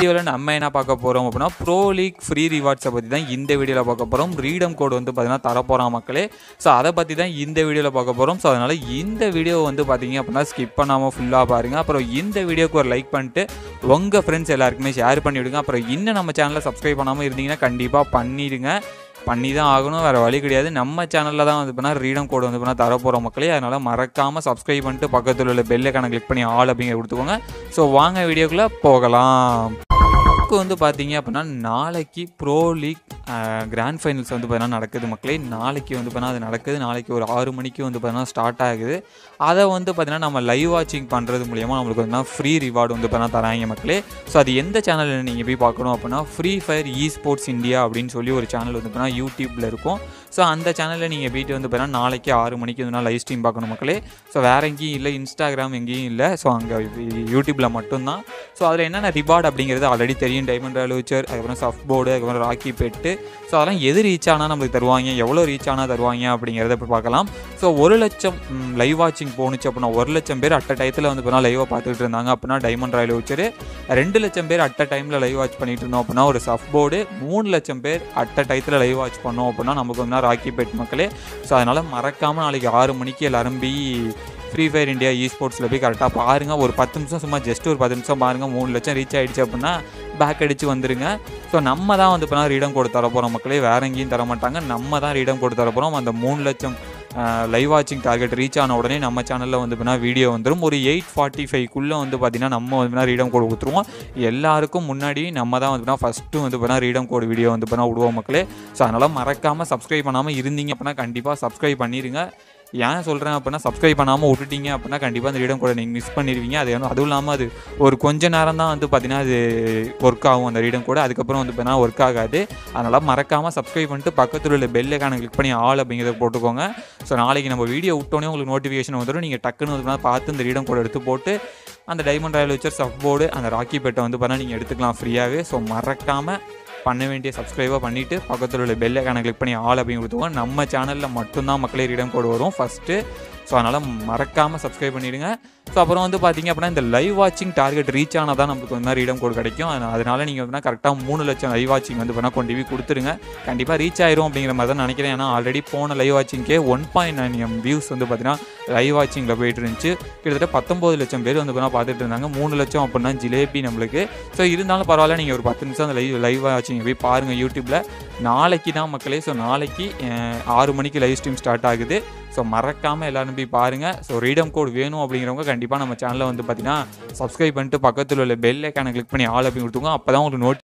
வீடியோவில் நம்ம என்ன பார்க்க போகிறோம் அப்படின்னா ப்ரோ லீக் ஃப்ரீ ரிவார்ட்ஸை பற்றி தான் இந்த வீடியோவில் பார்க்க போகிறோம் ரீடம் கோட் வந்து பார்த்தீங்கன்னா தரப்போகிறோம் மக்களே ஸோ அதை பற்றி தான் இந்த வீடியோவில் பார்க்க போகிறோம் ஸோ அதனால் இந்த வீடியோ வந்து பார்த்தீங்க அப்படின்னா ஸ்கிப் பண்ணாமல் ஃபுல்லாக பாருங்கள் அப்புறம் இந்த வீடியோக்கு ஒரு லைக் பண்ணிட்டு உங்கள் ஃப்ரெண்ட்ஸ் எல்லாருக்குமே ஷேர் பண்ணி விடுங்க அப்புறம் இன்னும் நம்ம சேனலை சப்ஸ்கிரைப் பண்ணாமல் இருந்தீங்கன்னா கண்டிப்பாக பண்ணிடுங்க பண்ணி தான் ஆகணும் வேறு வழி கிடையாது நம்ம சேனலில் தான் வந்து பண்ணால் ரீடம் கோடு வந்து பண்ணால் தரப்போகிற மக்களே அதனால் மறக்காமல் சப்ஸ்கிரைப் பண்ணிட்டு பக்கத்தில் உள்ள பெல்லைக்கான கிளிக் பண்ணி ஆல் அப்படிங்கிற கொடுத்துக்கோங்க ஸோ வாங்க வீடியோக்குள்ளே போகலாம் நமக்கு வந்து பார்த்தீங்க அப்படின்னா நாளைக்கு ப்ரோ லீக் கிராண்ட் ஃபைனல்ஸ் வந்து பார்த்தீங்கன்னா நடக்குது மக்களே நாளைக்கு வந்து பார்த்தீங்கன்னா அது நடக்குது நாளைக்கு ஒரு ஆறு மணிக்கு வந்து பார்த்தீங்கன்னா ஸ்டார்ட் ஆகுது அதை வந்து பார்த்தீங்கன்னா நம்ம லைவ் வாட்சிங் பண்ணுறது மூலியமாக நம்மளுக்கு வந்து ஃப்ரீ ரிவார்டு வந்து பார்த்தீங்கன்னா தராங்க மக்களே ஸோ அது எந்த சேனலில் நீங்கள் போய் பார்க்கணும் அப்படின்னா Free Fire esports India அப்படின்னு சொல்லி ஒரு சேனல் வந்து பார்த்தீங்கன்னா யூடியூப்பில் இருக்கும் ஸோ அந்த சேனலில் நீங்கள் போயிட்டு வந்து பார்த்தீங்கன்னா நாளைக்கு ஆறு மணிக்கு வந்து லைவ் ஸ்ட்ரீம் பார்க்கணும் மக்களே ஸோ வேறு எங்கேயும் இல்லை இன்ஸ்டாகிராம் எங்கேயும் இல்லை ஸோ அங்கே யூடியூப்பில் மட்டும்தான் ஸோ அதில் என்னென்ன ரிவார்டு அப்படிங்கிறது ஆல்ரெடி தெரியும் டைமண்ட் ராலுச்சர் அதுக்கப்புறம் சஃப் போர்டு அதுக்கப்புறம் ராக்கி பெட்டு ஸோ அதெல்லாம் எது ரீச் ஆனால் நம்மளுக்கு தருவாங்க எவ்வளோ ரீச் ஆனால் தருவாங்க அப்படிங்கிறத இப்போ பார்க்கலாம் ஸோ ஒரு லட்சம் லைவ் வாட்சிங் போணுச்சு அப்படின்னா ஒரு லட்சம் பேர் அட் டயத்தில் வந்து இப்போ லைவாக பார்த்துட்டு இருந்தாங்க அப்படின்னா டைமண்ட் ராயல் வச்சரு ரெண்டு லட்சம் பேர் அட் டைமில் லைவ் வாட்ச் பண்ணிட்டு இருந்தோம் அப்படின்னா ஒரு சஃப் போர்டு மூணு லட்சம் பேர் அட் டயத்தில் லைவ் வாட்ச் பண்ணோம் அப்படின்னா நமக்கு வந்து ராக்கி பெட் மக்களே ஸோ அதனால் மறக்காமல் நாளைக்கு ஆறு மணிக்கு எல்லாரும் போய் ஃப்ரீ ஃபயர் இந்தியா இ ஸ்போர்ட்ஸில் போய் கரெக்டாக பாருங்கள் ஒரு பத்து நிமிஷம் சும்மா ஜஸ்ட் ஒரு பத்து நிமிஷம் பாருங்கள் மூணு லட்சம் ரீச் ஆகிடுச்சு அப்படின்னா பேக் அடித்து வந்துருங்க ஸோ நம்ம தான் வந்து இப்போ ரீடம் கோடு தர போகிறோம் மக்களே வேற எங்கேயும் தர மாட்டாங்க நம்ம தான் ரீடம் கோடு தர போகிறோம் அந்த மூணு லட்சம் லைவ் வாட்சிங் டார்கெட் ரீச் ஆன உடனே நம்ம சேனலில் வந்து பார்த்தீங்கன்னா வீடியோ வந்துடும் ஒரு எயிட் ஃபார்ட்டி ஃபைவ்க்குள்ளே வந்து பார்த்திங்கன்னா நம்ம வந்து ரீடம் கோடு கொடுத்துருவோம் எல்லாருக்கும் முன்னாடி நம்ம தான் வந்து ஃபஸ்ட்டு வந்து பார்த்தீங்கன்னா ரீடம் கோடு வீடியோ வந்து பார்த்தீங்கன்னா விடுவோம் மக்களே ஸோ அதனால் மறக்காமல் சப்ஸ்கிரைப் பண்ணாமல் இருந்தீங்க அப்படின்னா கண்டிப்பாக சப்ஸ்கிரைப் பண்ணிடுங்க ஏன் சொல்கிறேன் அப்படின்னா சப்ஸ்கிரைப் பண்ணாமல் விட்டுட்டீங்க அப்படின்னா கண்டிப்பாக அந்த ரீடம் கூட நீங்கள் மிஸ் பண்ணிடுவீங்க அது வந்து அதுவும் இல்லாமல் அது ஒரு கொஞ்ச நேரம் தான் வந்து பார்த்தீங்கன்னா அது ஒர்க் ஆகும் அந்த ரீடம் கூட அதுக்கப்புறம் வந்து பார்த்தீங்கன்னா ஒர்க் ஆகாது அதனால் மறக்காமல் சப்ஸ்கிரைப் பண்ணிட்டு பக்கத்தில் உள்ள பெல்லைக்கான கிளிக் பண்ணி ஆல் அப்படிங்கிறத போட்டுக்கோங்க ஸோ நாளைக்கு நம்ம வீடியோ விட்டோன்னே உங்களுக்கு நோட்டிஃபிகேஷன் வந்துடும் நீங்கள் டக்குன்னு வந்து பார்த்து இந்த ரீடம் கூட எடுத்து போட்டு அந்த diamond royal voucher sub board அந்த ராக்கி பெட்டை வந்து பார்த்தா நீங்கள் எடுத்துக்கலாம் ஃப்ரீயாகவே ஸோ மறக்காமல் பண்ண வேண்டிய சப்ஸ்கிரைபாக பண்ணிவிட்டு பக்கத்தில் உள்ள பெல் ஐக்கானை கிளிக் பண்ணி ஆல் அப்படின்னு கொடுத்துவோம் நம்ம சேனலில் மட்டும்தான் மக்களே ரீடம் கோடு வரும் ஃபஸ்ட்டு ஸோ அதனால் மறக்காமல் சப்ஸ்கிரைப் பண்ணிவிடுங்க ஸோ அப்புறம் வந்து பார்த்தீங்க அப்படின்னா இந்த லைவ் வாட்சிங் டார்கெட் ரீச் ஆனால் தான் நமக்கு வந்து ரீடம் கோடு கிடைக்கும் அதனால் நீங்கள் வந்து கரெக்டாக மூணு லட்சம் லைவ் வாட்சிங் வந்து பண்ணால் கொண்டு போய் கொடுத்துருங்க கண்டிப்பாக ரீச் ஆயிரும் அப்படிங்கிற மாதிரி தான் நினைக்கிறேன் ஏன்னா ஆல்ரெடி போன லைவ் வாட்சிங்கே one point nine M views வந்து பார்த்தீங்கன்னா லைவ் வாட்சிங்கில் போயிட்டு இருந்துச்சு கிட்டத்தட்ட பத்தொம்பது லட்சம் பேர் வந்து பார்த்தா பார்த்துட்டு இருந்தாங்க மூணு லட்சம் அப்படின்னா ஜிலேபி நம்மளுக்கு ஸோ இருந்தாலும் பரவாயில்ல நீங்கள் ஒரு பத்து நிமிஷம் அந்த லைவ் லைவ் வாட்சிங் போய் பாருங்கள் யூடியூப்பில் நாளைக்கு தான் மக்களே ஸோ நாளைக்கு ஆறு மணிக்கு லைவ் ஸ்ட்ரீம் ஸ்டார்ட் ஆகுது ஸோ மறக்காமல் எல்லோரும் போய் பாருங்கள் ஸோ ரீடம் கோட் வேணும் அப்படிங்கிறவங்க கண்டிப்பாக நம்ம சேனலில் வந்து பார்த்தீங்கன்னா சப்ஸ்கிரைப் பண்ணிட்டு பக்கத்தில் உள்ள பெல் ஐக்கானை கிளிக் பண்ணி ஆல் அப்படி கொடுத்துங்க அப்போ தான் உங்களுக்கு நோட்